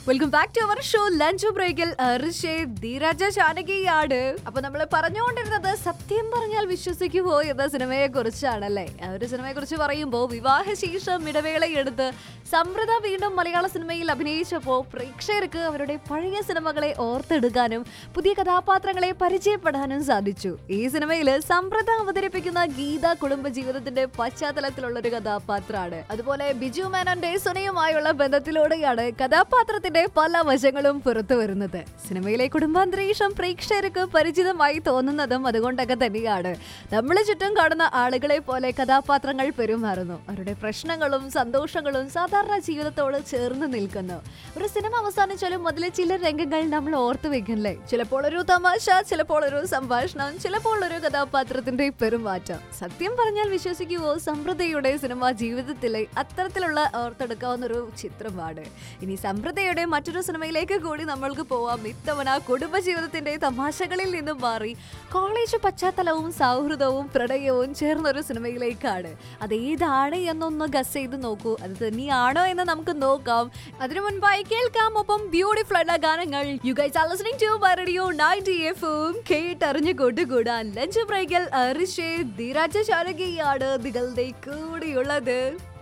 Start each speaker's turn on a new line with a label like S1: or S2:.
S1: welcome back to our show lunch ബ്രേക്കിൽ ധീരജ ജാനകിയാണ് അപ്പൊ നമ്മൾ പറഞ്ഞുകൊണ്ടിരുന്നത് സത്യം പറഞ്ഞാൽ വിശ്വസിക്കുമോ എന്ന സിനിമയെ കുറിച്ചാണല്ലേ ആ ഒരു സിനിമയെ കുറിച്ച് പറയുമ്പോൾ വിവാഹശേഷം ഇടവേളയെടുത്ത് സമൃദ്ധ വീണ്ടും മലയാള സിനിമയിൽ അഭിനയിച്ചപ്പോൾ പ്രേക്ഷകർക്ക് അവരുടെ പഴയ സിനിമകളെ ഓർത്തെടുക്കാനും പുതിയ കഥാപാത്രങ്ങളെ പരിചയപ്പെടാനും സാധിച്ചു ഈ സിനിമയിൽ സമൃദ്ധ അവതരിപ്പിക്കുന്ന ഗീത കുടുംബജീവിതത്തിന്റെ പശ്ചാത്തലത്തിലുള്ള ഒരു കഥാപാത്രമാണ് അതുപോലെ ബിജു മേനോന്റെ സുനയുമായുള്ള ബന്ധത്തിലൂടെയാണ് കഥാപാത്രത്തിന്റെ പല വശങ്ങളും പുറത്തു വരുന്നത് സിനിമയിലെ കുടുംബാന്തരീക്ഷം പ്രേക്ഷകർക്ക് പരിചിതമായി തോന്നുന്നതും അതുകൊണ്ടൊക്കെ തന്നെയാണ് നമ്മളെ ചുറ്റും കാണുന്ന ആളുകളെ പോലെ കഥാപാത്രങ്ങൾ പെരുമാറുന്നു അവരുടെ പ്രശ്നങ്ങളും സന്തോഷങ്ങളും സാധാരണ ജീവിതത്തോട് ചേർന്ന് നിൽക്കുന്നു ഒരു സിനിമ അവസാനിച്ചാലും അതിലെ ചില രംഗങ്ങൾ നമ്മൾ ഓർത്തു വെക്കില്ലേ ചിലപ്പോൾ ഒരു തമാശ ചിലപ്പോൾ ഒരു സംഭാഷണം ചിലപ്പോൾ ഒരു കഥാപാത്രത്തിന്റെ പെരുമാറ്റം സത്യം പറഞ്ഞാൽ വിശ്വസിക്കുവോ സമൃദ്ധയുടെ സിനിമ ജീവിതത്തിലെ അത്തരത്തിലുള്ള ഓർത്തെടുക്കാവുന്ന ഒരു ചിത്രമാണ് ഇനി സമൃദ്ധയുടെ മറ്റൊരു സിനിമയിലേക്ക് കൂടി നമ്മൾക്ക് പോവാം ഇത്തവണ കുടുംബജീവിതത്തിന്റെ തമാശകളിൽ നിന്നും മാറി കോളേജ് പശ്ചാത്തലവും സൗഹൃദവും പ്രണയവും ചേർന്നൊരു സിനിമയിലേക്കാണ് അത് ഏതാണ് എന്നൊന്ന് ഗസ് ചെയ്ത് നോക്കൂ അത് തന്നെയാണോ എന്ന് നമുക്ക് നോക്കാം അതിനു മുൻപായി കേൾക്കാം ഒപ്പം ബ്യൂട്ടിഫുൾ ആയിട്ടുള്ള ഗാനങ്ങൾ you guys are listening to radio 90 എഫും കേട്ടറിഞ്ഞു കൊണ്ടുകൂടാൻ ലഞ്ച് ബ്രേക്കിൽ അരിഷേ ധീരാജ ശാരകയാണ് നിങ്ങളുടെ കൂടെയുള്ളത്